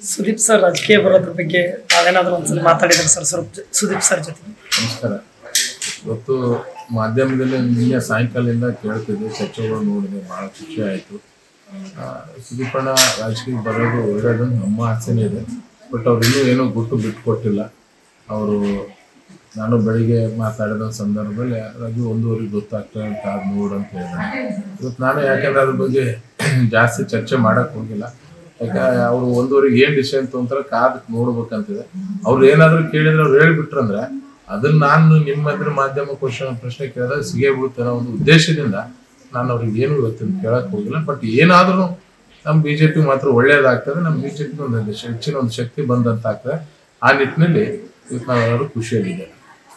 Sudeep sir ರಾಜಕೀಯ ಬರೋದ್ರ ಬಗ್ಗೆ ತಾವೇನಾದ್ರೂ ಒಂದ್ಸಲ ಮಾತಾಡಿದ್ರೆ ಸರ್ ಸ್ವಲ್ಪ ಸುದೀಪ್ ಸರ್ ಜೊತೆ ನಮಸ್ಕಾರ ಇವತ್ತು ಮಾಧ್ಯಮದಲ್ಲಿ ನಿನ್ನೆ ಸಾಯಂಕಾಲದಿಂದ ಕೇಳ್ತಿದ್ದೆ ಚರ್ಚೆಗಳು ನೋಡಿದೆ ಭಾಳ ಖುಷಿ ಆಯಿತು ಸುದೀಪಣ್ಣ ರಾಜಕೀಯ ಬರೋದು ಒಳ್ಳೆಯದು ನಮ್ಮ ಆಸೆನೇ ಇದೆ ಬಟ್ ಅವ್ರು ಇನ್ನೂ ಏನೂ ಗುಟ್ಟು ಬಿಟ್ಕೊಟ್ಟಿಲ್ಲ ಅವರು ನಾನು ಬೆಳಿಗ್ಗೆ ಮಾತಾಡಿದ ಸಂದರ್ಭದಲ್ಲಿ ರಜು ಒಂದೂವರೆಗೆ ಗೊತ್ತಾಗ್ತದೆ ಅಂತ ಅದು ನೋಡು ಅಂತ ಹೇಳಿದೆ ಇವತ್ತು ನಾನು ಯಾಕಂದ್ರೆ ಅದ್ರ ಬಗ್ಗೆ ಜಾಸ್ತಿ ಚರ್ಚೆ ಮಾಡಕ್ ಹೋಗಿಲ್ಲ ಯಾಕೆ ಅವರು ಒಂದೂವರೆಗೆ ಏನು ಡಿಸಿಷನ್ ತೊಗೊಂತಾರೆ ಕಾದ್ ನೋಡ್ಬೇಕಂತಿದೆ ಅವ್ರು ಏನಾದ್ರು ಕೇಳಿದ್ರೆ ಅವ್ರು ಹೇಳ್ಬಿಟ್ರಂದ್ರೆ ಅದನ್ನ ನಾನು ನಿಮ್ಮ ಹತ್ರ ಮಾಧ್ಯಮ ಕ್ವಶನ್ ಪ್ರಶ್ನೆ ಕೇಳಿದಾಗ ಸಿಗೇ ಬಿಡುತ್ತೆ ಅನ್ನೋ ಒಂದು ಉದ್ದೇಶದಿಂದ ನಾನು ಅವ್ರಿಗೆ ಏನು ಇವತ್ತಿನ ಕೇಳಕ್ ಹೋಗಿಲ್ಲ ಬಟ್ ಏನಾದ್ರೂ ನಮ್ಮ ಬಿಜೆಪಿ ಮಾತ್ರ ಒಳ್ಳೇದಾಗ್ತದೆ ನಮ್ಮ ಬಿಜೆಪಿ ಒಂದು ಹೆಚ್ಚಿನ ಒಂದು ಶಕ್ತಿ ಬಂದಂತ ಆಗ್ತದೆ ಆ ನಿಟ್ಟಿನಲ್ಲಿ ಇವತ್ತು ನಾವೆಲ್ಲರೂ ಖುಷಿಯಲ್ಲಿದೆ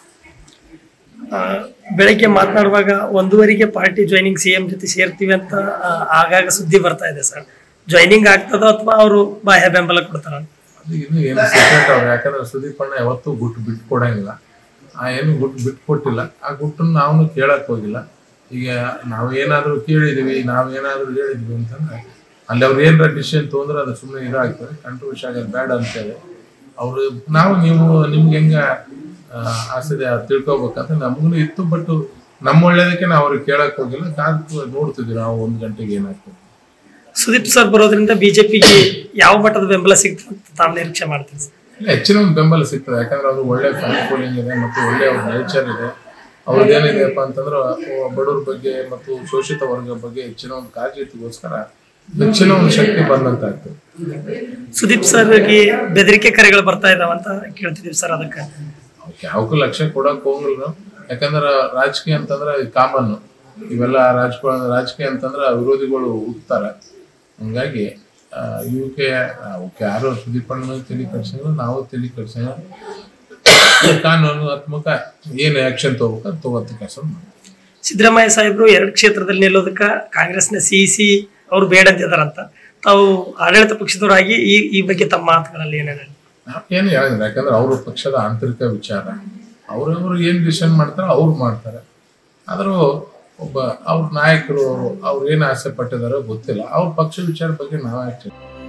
ಆ, ಬೆಳಗ್ಗೆ ಮಾತನಾಡುವಾಗ ಒಂದೂವರೆಗೆ ಪಾರ್ಟಿ ಜಾಯ್ನಿಂಗ್ ಸಿ ಎಂ ಜೊತೆ ಸೇರ್ತೀವಿ ಅಂತ ಆ, ಆಗಾಗ ಸುದ್ದಿ ಬರ್ತಾ ಇದೆ ಸರ್ ಜಾಯ್ನಿಂಗ್ ಆಗ್ತದೋ ಅಥವಾ ಅವರು ಬಾಹ್ಯ ಬೆಂಬಲ ಕೊಡ್ತಾರ ಅದು ಇನ್ನು ಏನು ಸೀಕ್ರೆಟ್ ಅವ್ರು ಯಾಕಂದ್ರೆ ಸುದೀಪ್ ಅಣ್ಣ ಯಾವತ್ತೂ ಗುಟ್ಟು ಬಿಟ್ಟು ಕೊಡಂಗಿಲ್ಲ ಆ ಏನು ಗುಟ್ಟು ಬಿಟ್ಟು ಕೊಟ್ಟಿಲ್ಲ ಆ ಗುಟ್ಟನ್ನು ನಾವು ಕೇಳಕ್ ಹೋಗಿಲ್ಲ ಈಗ ನಾವು ಏನಾದರೂ ಕೇಳಿದೀವಿ ನಾವು ಏನಾದರೂ ಹೇಳಿದ್ವಿ ಅಂತಂದ್ರೆ ಅಲ್ಲಿ ಅವ್ರು ಏನಾರ ಡಿಸಿಷನ್ ತೊಗೊಂಡ್ರೆ ಅದು ಸುಮ್ಮನೆ ಇದಾಗ್ತದೆ ಕಂಟ್ರೋವರ್ಷಿ ಆಗೋದು ಬೇಡ ಅಂತೇಳಿ ಅವರು ನಾವು ನೀವು ನಿಮ್ಗೆ ಹೆಂಗ ಆ, ಆಸೆ ಅದ್ ತಿಳ್ಕೊಬೇಕಂತ ನಮಗೂ ಇತ್ತು ಬಟ್ ನಮ್ಮ ಒಳ್ಳೇದಕ್ಕೆ ನಾವು ಅವ್ರಿಗೆ ಕೇಳಕ್ ಹೋಗಿಲ್ಲ ಕಾದು ನೋಡ್ತಿದ್ವಿ ನಾವು ಒಂದು ಗಂಟೆಗೆ ಏನಾಗ್ತದೆ ಸುದೀಪ್ ಸರ್ ಬರೋದ್ರಿಂದ ಬಿಜೆಪಿಗೆ ಯಾವ ಮಟ್ಟದ ಬೆಂಬಲ ಸಿಗ್ತದೆ ಅಂತ ತಾವು ನಿರೀಕ್ಷೆ ಮಾಡ್ತೀವಿ ಸರ್ ಇಲ್ಲ, ಹೆಚ್ಚಿನ ಒಂದು ಬೆಂಬಲ ಸಿಗ್ತದೆ ಯಾಕಂದ್ರೆ ಅವ್ರು ಒಳ್ಳೆ ಫ್ಯಾನ್ ಫಾಲೋಯಿಂಗ್ ಇದೆ ಮತ್ತು ಒಳ್ಳೆ ಅವ್ರ ನೇಚರ್ ಇದೆ ಅವ್ರದ್ದು ಏನಿದೆಯಪ್ಪ ಅಂತಂದ್ರೆ ಅಹ್ ಬಡವ್ರ ಬಗ್ಗೆ ಮತ್ತು ಶೋಷಿತ ವರ್ಗದ ಬಗ್ಗೆ ಹೆಚ್ಚಿನ ಒಂದು ಕಾಳಜಿಗೋಸ್ಕರ ಹೆಚ್ಚಿನ ಒಂದು ಶಕ್ತಿ ಬಂದಂತ ಆಗ್ತದೆ ಸುದೀಪ್ ಸರ್ಗೆ ಬೆದರಿಕೆ ಕರೆಗಳು ಬರ್ತಾ ಇದಾವಂತ ಕೇಳ್ತಿದೀವಿ ಸರ್ ಅದಕ್ಕೆ ಅವಕ್ಕೆ ಯಾವಕ್ಕೂ ಲಕ್ಷ್ಯ ಕೊಡಕ್ ಹೋಗಲ್ಲ ನಾವು ಯಾಕಂದ್ರೆ ರಾಜಕೀಯ ಅಂತಂದ್ರೆ ಕಾಮನ್ ಇವೆಲ್ಲ ರಾಜಕೀಯ ರಾಜಕೀಯ ಅಂತಂದ್ರೆ ವಿರೋಧಿಗಳು ಹುಡ್ತಾರೆ ಹಂಗಾಗಿ ಆ, ಇವಕ್ಕೆ ಅವಕ್ಕೆ ಯಾರು ಸುದೀಪಣ್ಣ ತಲೆ ಕಟ್ಸಂಗಿಲ್ಲ ನಾವು ತಲೆ ಕಟ್ಸಂಗಿಲ್ಲ ಕಾನೂನಾತ್ಮಕ ಏನು ಆಕ್ಷನ್ ತಗೋಬೇಕು ಅದು ತಗೋತ ಕೆಲಸ ಮಾಡ್ತೀವಿ ಸಿದ್ದರಾಮಯ್ಯ ಸಾಹೇಬರು ಎರಡು ಕ್ಷೇತ್ರದಲ್ಲಿ ನಿಲ್ಲೋದಕ್ಕ ಕಾಂಗ್ರೆಸ್ನ ಸಿ ಸಿ ಅವ್ರು ಬೇಡ ಅಂತಿದಾರಂತ ತಾವು ಆಡಳಿತ ಪಕ್ಷದವರಾಗಿ ಈ ಈ ಬಗ್ಗೆ ತಮ್ಮ ಮಾತುಗಳಲ್ಲಿ ಏನೇನು ಏನು ಹೇಳಿದ್ರೆ ಯಾಕಂದ್ರೆ ಅವ್ರ ಪಕ್ಷದ ಆಂತರಿಕ ವಿಚಾರ ಅವ್ರವ್ರು ಏನು ಡಿಸಿಷನ್ ಮಾಡ್ತಾರೆ ಅವ್ರು ಮಾಡ್ತಾರೆ ಆದರೂ ಒಬ್ಬ ಅವ್ರ ನಾಯಕರು ಅವ್ರು ಏನು ಆಸೆ ಪಟ್ಟಿದಾರೋ ಗೊತ್ತಿಲ್ಲ ಅವ್ರ ಪಕ್ಷ ವಿಚಾರ ಬಗ್ಗೆ ನಾವು ಯಾಕೆ